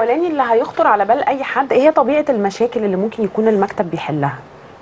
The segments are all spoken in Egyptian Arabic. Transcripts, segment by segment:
الاولاني اللي هيخطر على بال اي حد هي طبيعه المشاكل اللي ممكن يكون المكتب بيحلها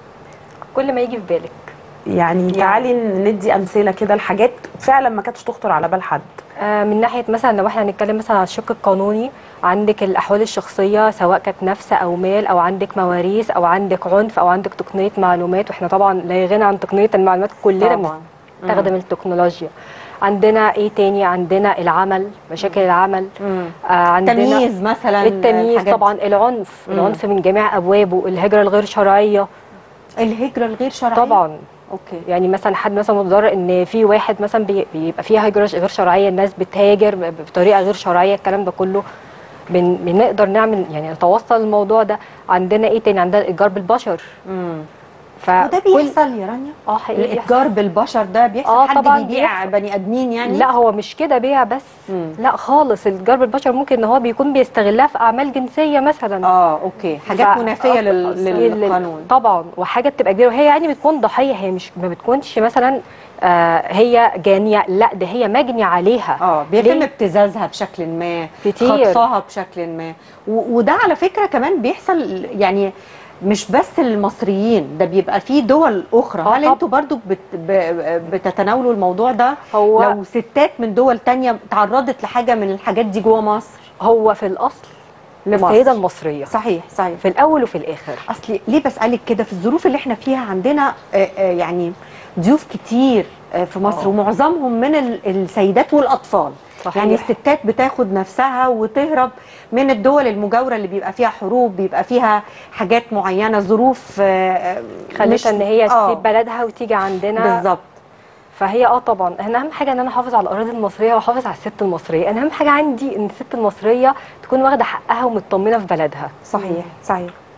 كل ما يجي في بالك يعني, يعني. تعالي ندي امثله كده لحاجات فعلا ما كانتش تخطر على بال حد آه، من ناحيه مثلا لو احنا هنتكلم مثلا على الشق القانوني عندك الاحوال الشخصيه سواء كانت نفس او مال او عندك مواريث او عندك عنف او عندك تقنيه معلومات واحنا طبعا لا غنى عن تقنيه المعلومات كلنا طبعاً. بنستخدم التكنولوجيا عندنا ايه تاني عندنا العمل مشاكل العمل آه عندنا تمييز مثلا التمييز الحاجات- طبعا العنف العنف من جميع ابوابه الهجره الغير شرعيه الهجره الغير شرعيه طبعا اوكي يعني مثلا حد مثلا متضرر ان في واحد مثلا بي- بيبقى فيها هجره غير شرعيه الناس بتهاجر ب- بطريقه غير شرعيه الكلام ده كله بن بنقدر نعمل يعني نتوصل الموضوع ده عندنا ايه تاني عندنا الاتجار بالبشر امم ف وده بيحصل يا رانيا اه حقيقي بيحصل. الاتجار بالبشر ده بيحصل آه، حد طبعاً بيبيع بيحصل. بني ادمين يعني لا هو مش كده بيع بس مم. لا خالص الاتجار بالبشر ممكن ان هو بيكون بيستغلها في اعمال جنسيه مثلا اه اوكي حاجات ف- منافيه آه، لل- لل- للقانون طبعا وحاجه بتبقى كبيره وهي يعني بتكون ضحيه هي مش ما بتكونش مثلا آه هي جانيه لا ده هي مجني عليها اه بيتم ليه؟ ابتزازها بشكل ما كتير. خطفها بشكل ما و- وده على فكره كمان بيحصل يعني مش بس المصريين ده بيبقى في دول اخرى آه هل طب. انتوا برضو بت ب- بتتناولوا الموضوع ده هو لو ستات من دول تانية تعرضت لحاجه من الحاجات دي جوه مصر هو في الاصل لمصر. السيده المصريه صحيح صحيح في الاول وفي الاخر اصلي ليه بسالك كده في الظروف اللي احنا فيها عندنا آه، آه، يعني ضيوف كتير آه، في مصر آه. ومعظمهم من ال- السيدات والاطفال صحيح. يعني الستات بتاخد نفسها وتهرب من الدول المجاوره اللي بيبقى فيها حروب بيبقى فيها حاجات معينه ظروف آه، آه، مش- خلتها ان هي آه، تسيب بلدها وتيجي عندنا بالظبط فهي اه طبعا انا اهم حاجه ان انا احافظ على الاراضي المصريه واحافظ على الست المصريه انا اهم حاجه عندي ان الست المصريه تكون واخده حقها ومطمنه في بلدها صحيح صحيح